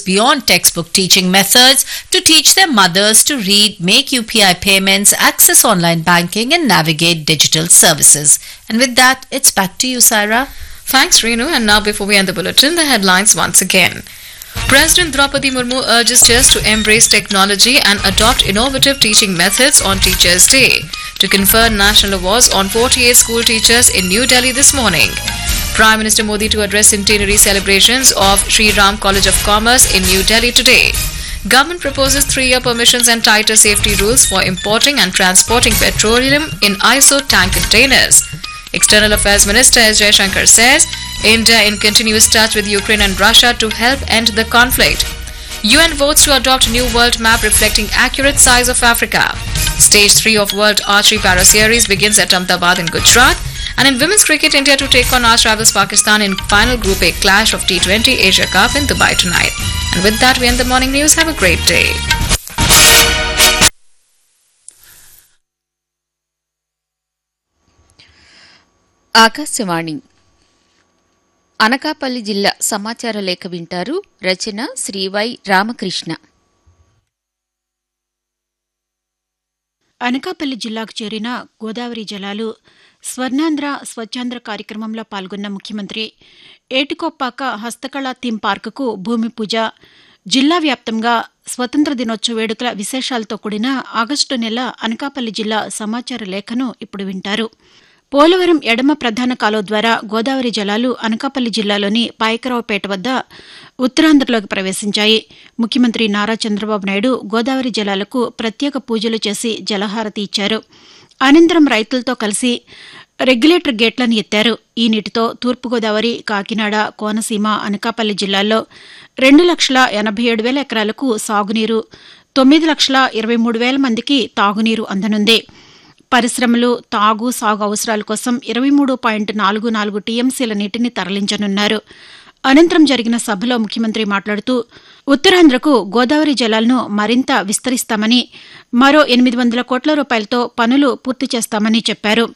beyond textbook teaching methods to teach their mothers to read, make UPI payments, access online banking, and navigate digital services. And with that, it's back to you, Saira. Thanks, Renu. And now, before we end the bulletin, the headlines once again. President Draupadi Murmu urges teachers to embrace technology and adopt innovative teaching methods on Teachers' Day to confer national awards on 48 school teachers in New Delhi this morning. Prime Minister Modi to address centenary celebrations of Sri Ram College of Commerce in New Delhi today. Government proposes three-year permissions and tighter safety rules for importing and transporting petroleum in ISO tank containers. External Affairs Minister S. Jaishankar says India in continuous touch with Ukraine and Russia to help end the conflict. UN votes to adopt new world map reflecting accurate size of Africa. Stage 3 of World Archery Para Series begins at Ahmedabad in Gujarat. And in women's cricket, India to take on arch rivals Pakistan in final Group A clash of T20 Asia Cup in Dubai tonight. And with that, we end the morning news. Have a great day. Akashvani Anakapalli జిల్లా సమాచార లేఖ వింటారు రచన Shri Y Ramakrishna Anakapalli జిల్లాకు చేరిన గోదావరి జలాలు స్వర్ణాంధ్ర స్వచ్ఛాంధ్ర కార్యక్రమంలో పాల్గొన్న ముఖ్యమంత్రి ఏటికొప్పాక హస్తకళా థీమ్ పార్కుకు భూమి పూజ జిల్లా వ్యాప్తంగా స్వతంత్ర దినోత్సవ వేడుకల విశేషాలతో కూడిన ఆగస్టు నెల అనకాపల్లి జిల్లా సమాచార లేఖను ఇప్పుడు వింటారు పోలవరం ఎడమ ప్రధాన కాలువ ద్వారా గోదావరి జలాలు అనకాపల్లి జిల్లాలోని పాయకరావుపేట వద్ద ఉత్తరాంధ్రలోకి ప్రవేశించాయి ముఖ్యమంత్రి నారా చంద్రబాబు నాయుడు గోదావరి జలాలకు ప్రత్యేక పూజలు చేసి జలహారతి ఇచ్చారు అనంతరం రైతులతో కలిసి రెగ్యులేటర్ గేట్లను ఎత్తారు ఈ నీటితో తూర్పుగోదావరి కాకినాడ కోనసీమ అనకాపల్లి జిల్లాల్లో రెండు లక్షల ఎనభై ఏడు వేల ఎకరాలకు సాగునీరు తొమ్మిది లక్షల ఇరవై మూడు వేల మందికి తాగునీరు అందనుంది పరిశ్రమలు తాగు సాగు అవసరాల కోసం ఇరవై మూడు పాయింట్ నాలుగు నాలుగు టీఎంసీల నీటిని తరలించనున్నారు అనంతరం జరిగిన సభలో ముఖ్యమంత్రి మాట్లాడుతూ ఉత్తరాంధ్రకు గోదావరి జలాలను మరింత విస్తరిస్తామని మరో ఎనిమిది వందల కోట్ల రూపాయలతో పనులు పూర్తి చేస్తామని చెప్పారు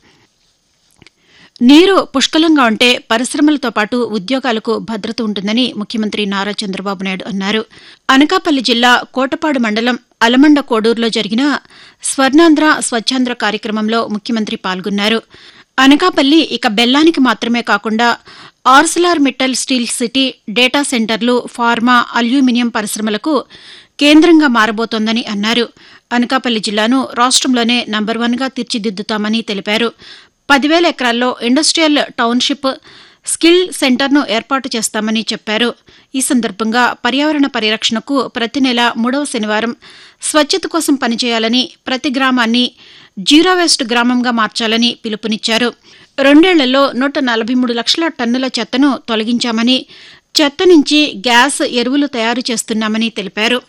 నీరు పుష్కలంగా ఉంటే పరిశ్రమలతో పాటు ఉద్యోగాలకు భద్రత ఉంటుందని ముఖ్యమంత్రి నారా చంద్రబాబు నాయుడు అన్నారు అనకాపల్లి జిల్లా కోటపాడు మండలం అలమండ కోడూరులో జరిగిన స్వర్ణాంధ్ర స్వచ్ఛాంధ్ర కార్యక్రమంలో ముఖ్యమంత్రి పాల్గొన్నారు అనకాపల్లి ఇక బెల్లానికి మాత్రమే కాకుండా Arcelor Mittal steel city data సెంటర్లు ఫార్మా అల్యూమినియం పరిశ్రమలకు కేంద్రంగా మారబోతోందని అన్నారు అనకాపల్లి జిల్లాను రాష్ట్రంలోనే నంబర్ వన్గా తీర్చిదిద్దుతామని తెలిపారు పదివేల ఎకరాల్లో ఇండస్ట్రియల్ టౌన్షిప్ స్కిల్ సెంటర్ను ఏర్పాటు చేస్తామని చెప్పారు ఈ సందర్భంగా పర్యావరణ పరిరక్షణకు ప్రతి నెల మూడవ శనివారం స్వచ్ఛత కోసం పనిచేయాలని ప్రతి గ్రామాన్ని జీరో వేస్ట్ గ్రామంగా మార్చాలని పిలుపునిచ్చారు రెండేళ్లలో నూట నలభై మూడు లక్షల టన్నుల చెత్తను తొలగించామని చెత్త నుంచి గ్యాస్ ఎరువులు తయారు చేస్తున్నామని తెలిపారు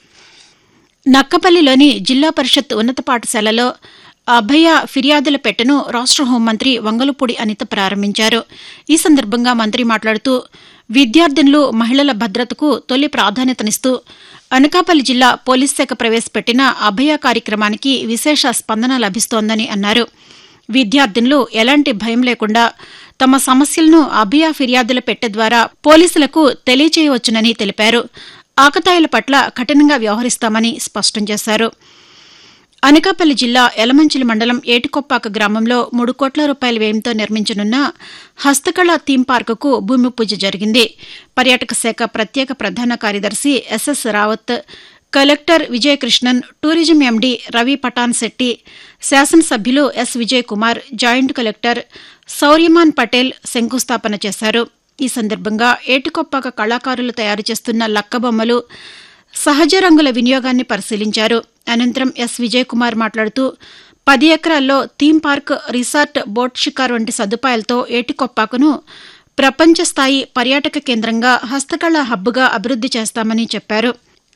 నక్కపల్లిలోని జిల్లా పరిషత్ ఉన్నత పాఠశాలలో అభయ ఫిర్యాదుల పెట్టెను రాష్ట్ర హోంమంత్రి వంగలపూడి అనిత ప్రారంభించారు ఈ సందర్భంగా మంత్రి మాట్లాడుతూ విద్యార్థినులు మహిళల భద్రతకు తొలి ప్రాధాన్యతనిస్తూ అనకాపల్లి జిల్లా పోలీస్ శాఖ ప్రవేశపెట్టిన అభయ కార్యక్రమానికి విశేష స్పందన లభిస్తోందని అన్నారు విద్యార్థినులు ఎలాంటి భయం లేకుండా తమ సమస్యలను అభయ ఫిర్యాదుల పెట్టె ద్వారా పోలీసులకు తెలియచేయవచ్చునని తెలిపారు ఆకతాయిల పట్ల కఠినంగా వ్యవహరిస్తామని స్పష్టం చేశారు అనకాపల్లి జిల్లా యలమంచిలి మండలం ఏటికొప్పాక గ్రామంలో మూడు కోట్ల రూపాయల వ్యయంతో నిర్మించనున్న హస్తకళ థీమ్ పార్కుకు భూమి పూజ జరిగింది పర్యాటక శాఖ ప్రత్యేక ప్రధాన కార్యదర్శి SS Rawat collector Vijayakrishnan tourism MD Ravi Pattan Shetty శాసనసభ్యులు S Vijay Kumar joint collector Sauryaman Patel శంకుస్థాపన చేశారు ఈ సందర్భంగా ఏటికొప్పాక కళాకారులు తయారు చేస్తున్న లక్కబొమ్మలు సహజ రంగుల వినియోగాన్ని పరిశీలించారు అనంతరం ఎస్ విజయ్ కుమార్ మాట్లాడుతూ పది ఎకరాల్లో థీమ్ పార్క్ రిసార్ట్ బోట్ షికార్ వంటి సదుపాయాలతో ఏటికొప్పాకును ప్రపంచ స్థాయి పర్యాటక కేంద్రంగా హస్తకళ హబ్గా అభివృద్ది చేస్తామని చెప్పారు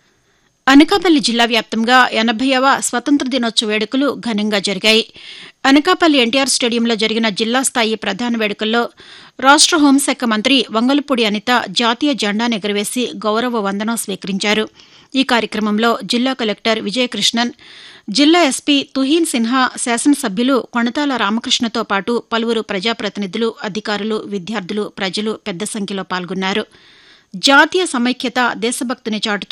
అనకాపల్లి జిల్లా వ్యాప్తంగా ఎనభైవ స్వతంత్ర దినోత్సవ వేడుకలు ఘనంగా జరిగాయి అనకాపల్లి ఎన్టీఆర్ స్టేడియంలో జరిగిన జిల్లా స్థాయి ప్రధాన వేడుకల్లో రాష్ట్ర హోంశాఖ మంత్రి వంగలపూడి అనిత జాతీయ జెండాను ఎగురవేసి గౌరవ వందనం స్వీకరించారు ఈ కార్యక్రమంలో జిల్లా కలెక్టర్ విజయకృష్ణన్ జిల్లా ఎస్పీ తుహీన్ సిన్హా శాసనసభ్యులు కొణతాల రామకృష్ణతో పాటు పలువురు ప్రజాప్రతినిధులు అధికారులు విద్యార్థులు ప్రజలు పెద్ద సంఖ్యలో పాల్గొన్నారు జాతీయ సమైక్యత దేశభక్తిని చాటుతూ